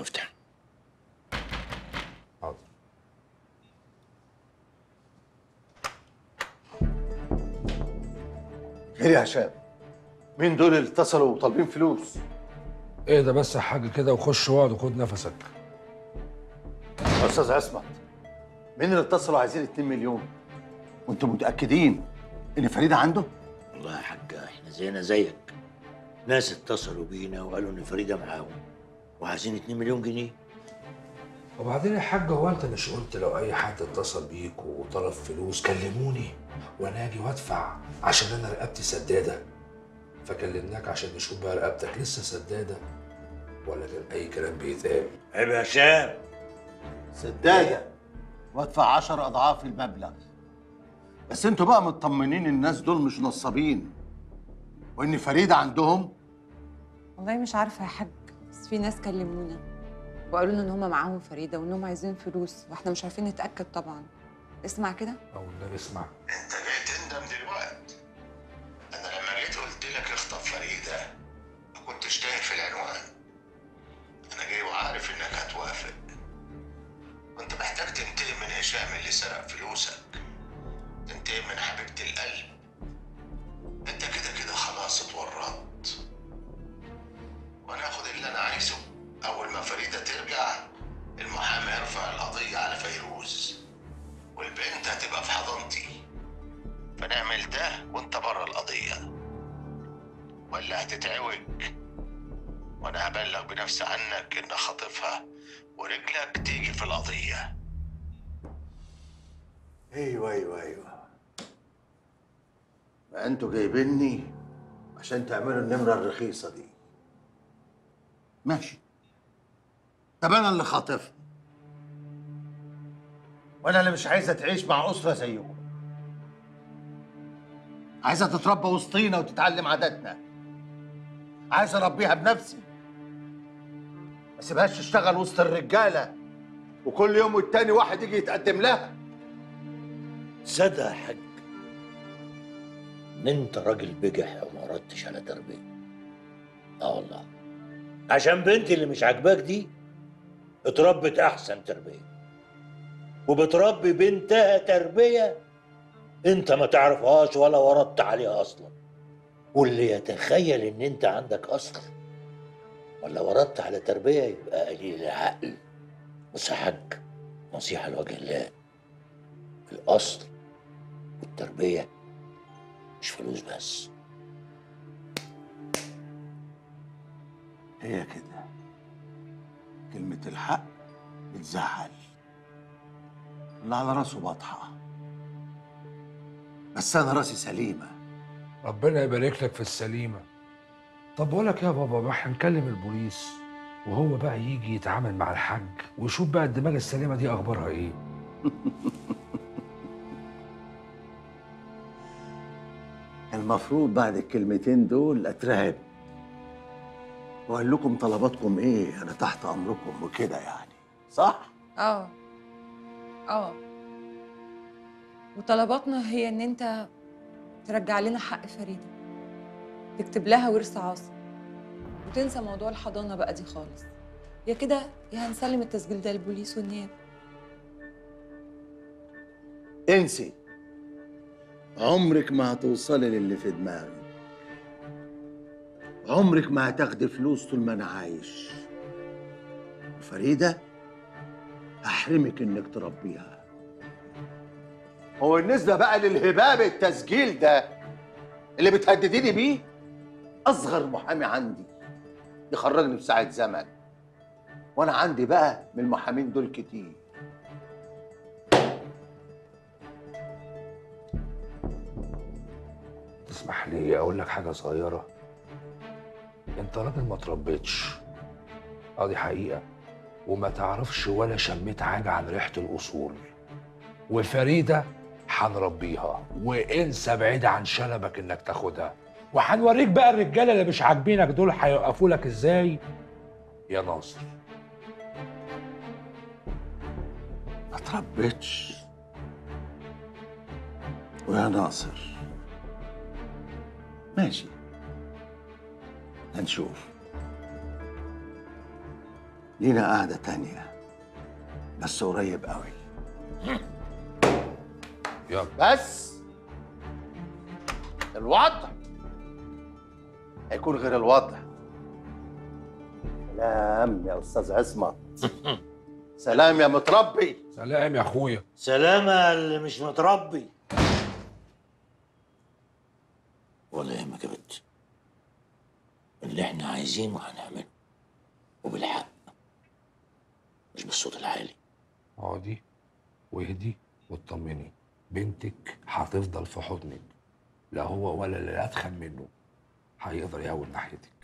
وافتح حاضر خير يا هشام مين دول اللي اتصلوا وطالبين فلوس ايه ده بس يا حاج كده وخش واقعد وخد نفسك يا استاذ عصمت مين اللي اتصلوا عايزين 2 مليون وانتم متاكدين ان فريده عنده والله يا حاج احنا زينا زيك ناس اتصلوا بينا وقالوا ان فريده معاهم وعايزين 2 مليون جنيه وبعدين يا حاج هو انت مش قلت لو اي حد اتصل بيك وطلب فلوس كلموني وانا اجي وادفع عشان انا رقبتي سداده فكلمناك عشان نشوف بقى رقبتك لسه سداده ولا كان اي كلام بيتقال عيب يا هشام سداده وادفع 10 اضعاف المبلغ بس انتوا بقى مطمنين الناس دول مش نصابين وان فريده عندهم والله مش عارفه يا حاج بس في ناس كلمونا وقالوا لنا ان هم معاهم فريده وانهم عايزين فلوس واحنا مش عارفين نتاكد طبعا اسمع كده او النبي اسمع انت جاي تندم دلوقتي انا لما جيت قلت لك اخطف فريده ما كنتش تايه في العنوان انا جاي وعارف انك هتوافق كنت محتاج تنتقم من هشام اللي سرق فلوسك تنتقم من حبيبه القلب انت كده كده خلاص اتورطت وانا هاخد اللي انا عايزه اول ما فريده ترجع المحامي يرفع القضيه على فيروز والبنت هتبقى في حضانتي فنعمل ده وانت بره القضية ولا هتتعوج وانا هبلغ بنفسي عنك ان خاطفها ورجلك تيجي في القضية ايوه ايوه ايوه ما انتوا جايبيني عشان تعملوا النمره الرخيصه دي ماشي طب انا اللي خاطفها وانا اللي مش عايزه تعيش مع اسره زيكم عايزه تتربى وسطينا وتتعلم عاداتنا عايز اربيها بنفسي ما سيبهاش تشتغل وسط الرجاله وكل يوم والتاني واحد يجي يتقدم لها صدق يا حاج ان انت راجل بجح وما ردتش على تربيه اه والله عشان بنتي اللي مش عاجباك دي اتربت احسن تربيه وبتربي بنتها تربيه انت ما تعرفهاش ولا وردت عليها اصلا واللي يتخيل ان انت عندك اصل ولا وردت على تربيه يبقى قليل العقل بس يا حاج نصيحه لوجه الله الاصل والتربيه مش فلوس بس هي كده كلمة الحق بتزعل اللي على راسه بطحة بس أنا راسي سليمة ربنا يبارك لك في السليمه طب بقول لك يا بابا بقى احنا نكلم البوليس وهو بقى يجي يتعامل مع الحاج ويشوف بقى الدماغ السليمه دي اخبارها ايه المفروض بعد الكلمتين دول أترهب وأقول لكم طلباتكم إيه أنا تحت أمركم وكده يعني صح؟ اه اه وطلباتنا هي ان انت ترجع لنا حق فريده تكتب لها ورث عاصم وتنسى موضوع الحضانه بقى دي خالص يا كده يا هنسلم التسجيل ده للبوليس والنيابه انسي عمرك ما هتوصلي للي في دماغي عمرك ما هتاخدي فلوس طول ما انا عايش فريده هحرمك انك تربيها هو بالنسبه بقى للهباب التسجيل ده اللي بتهدديني بيه اصغر محامي عندي يخرجني في ساعه زمن وانا عندي بقى من المحامين دول كتير تسمح لي اقول لك حاجه صغيره انت راجل ما تربيتش اه دي حقيقه وما تعرفش ولا شميت حاجه عن ريحه الاصول وفريده هنربيها وانسى بعيد عن شنبك انك تاخدها وهنوريك بقى الرجاله اللي مش عاجبينك دول هيوقفوا لك ازاي يا ناصر ما تربيتش ويا ناصر ماشي هنشوف لينا قعدة تانية بس قريب قوي يلا بس الوضع هيكون غير الوضع سلام يا استاذ عصمت سلام يا متربي سلام يا اخويا سلامة اللي مش متربي ولا يهمك يا بت اللي احنا عايزينه هنعمله وبالحق مش بالصوت العالي اقعدي واهدي واطمني بنتك هتفضل في حضنك لا هو ولا اللي اتخن منه هيقدر يهون ناحيتك